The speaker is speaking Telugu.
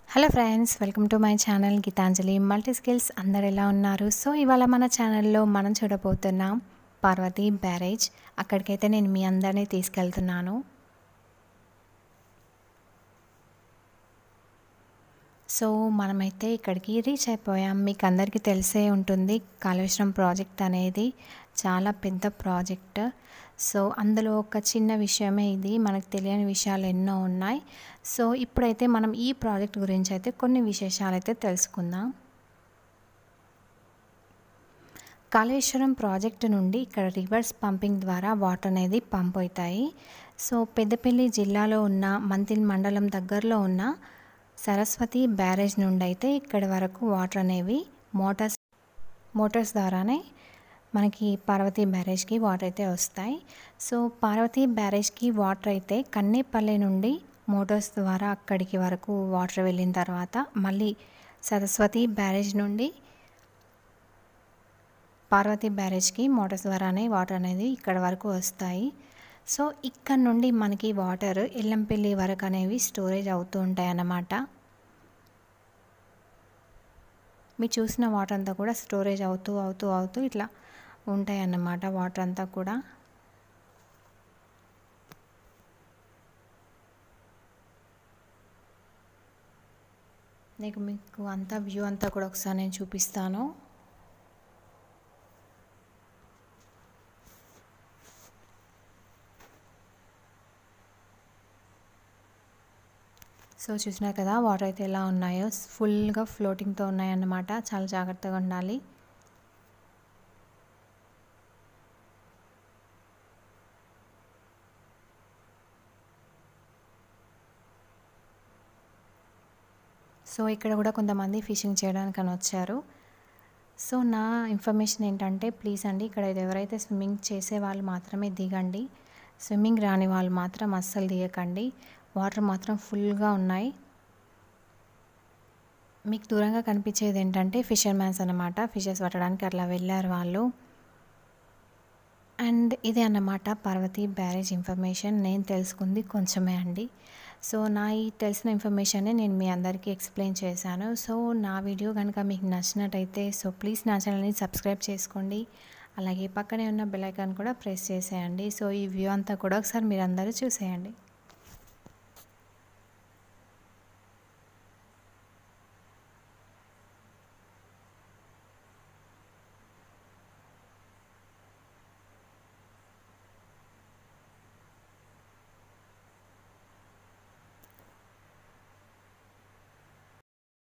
hello friends welcome to my channel Geetanjali multi skills అందరు ఎలా ఉన్నారు సో ఇవాళ మన ఛానల్లో మనం చూడబోతున్నాం పార్వతీ బ్యారేజ్ అక్కడికైతే నేను మీ అందరినీ తీసుకెళ్తున్నాను సో మనమైతే ఇక్కడికి రీచ్ అయిపోయాం మీకు అందరికీ తెలిసే ఉంటుంది కాళేశ్వరం ప్రాజెక్ట్ అనేది చాలా పెద్ద ప్రాజెక్ట్ సో అందులో ఒక చిన్న విషయమే ఇది మనకు తెలియని విషయాలు ఎన్నో ఉన్నాయి సో ఇప్పుడైతే మనం ఈ ప్రాజెక్ట్ గురించి అయితే కొన్ని విశేషాలు అయితే తెలుసుకుందాం కాళేశ్వరం ప్రాజెక్టు నుండి ఇక్కడ రివర్స్ పంపింగ్ ద్వారా వాటర్ అనేది పంప్ అవుతాయి సో పెద్దపల్లి జిల్లాలో ఉన్న మంతిల్ మండలం దగ్గరలో ఉన్న సరస్వతి బ్యారేజ్ నుండి అయితే ఇక్కడి వరకు వాటర్ అనేవి మోటార్స్ మోటార్స్ ద్వారానే మనకి పార్వతీ బ్యారేజ్కి వాటర్ అయితే వస్తాయి సో పార్వతీ బ్యారేజ్కి వాటర్ అయితే కన్నేపల్లి నుండి మోటార్స్ ద్వారా అక్కడికి వరకు వాటర్ వెళ్ళిన తర్వాత మళ్ళీ సరస్వతి బ్యారేజ్ నుండి పార్వతీ బ్యారేజ్కి మోటార్స్ ద్వారానే వాటర్ అనేది ఇక్కడ వరకు వస్తాయి సో ఇక్కడ నుండి మనకి వాటర్ ఎల్లంపల్లి వరకు అనేవి స్టోరేజ్ అవుతూ ఉంటాయి అన్నమాట మీరు చూసిన వాటర్ అంతా కూడా స్టోరేజ్ అవుతూ అవుతూ అవుతూ ఇట్లా ఉంటాయి అన్నమాట వాటర్ అంతా కూడా నీకు మీకు అంతా వ్యూ అంతా కూడా ఒకసారి నేను చూపిస్తాను సో చూసినారు కదా వాటర్ అయితే ఎలా ఉన్నాయో ఫుల్గా ఫ్లోటింగ్తో ఉన్నాయన్నమాట చాలా జాగ్రత్తగా ఉండాలి సో ఇక్కడ కూడా కొంతమంది ఫిషింగ్ చేయడానికి అని వచ్చారు సో నా ఇన్ఫర్మేషన్ ఏంటంటే ప్లీజ్ అండి ఇక్కడ ఎవరైతే స్విమ్మింగ్ చేసే వాళ్ళు మాత్రమే దిగండి స్విమ్మింగ్ రాని వాళ్ళు మాత్రం అస్సలు దిగకండి వాటర్ మాత్రం ఫుల్గా ఉన్నాయి మీకు దూరంగా కనిపించేది ఏంటంటే ఫిషర్ మ్యాన్స్ అనమాట ఫిషెస్ పట్టడానికి అట్లా వెళ్ళారు వాళ్ళు అండ్ ఇదే అన్నమాట పార్వతీ బ్యారేజ్ ఇన్ఫర్మేషన్ నేను తెలుసుకుంది కొంచెమే అండి సో నా ఈ తెలిసిన ఇన్ఫర్మేషన్ని నేను మీ అందరికీ ఎక్స్ప్లెయిన్ చేశాను సో నా వీడియో కనుక మీకు నచ్చినట్టయితే సో ప్లీజ్ నా ఛానల్ని సబ్స్క్రైబ్ చేసుకోండి అలాగే పక్కనే ఉన్న బెల్ ఐకాన్ కూడా ప్రెస్ చేసేయండి సో ఈ వ్యూ అంతా కూడా ఒకసారి మీరు అందరూ చూసేయండి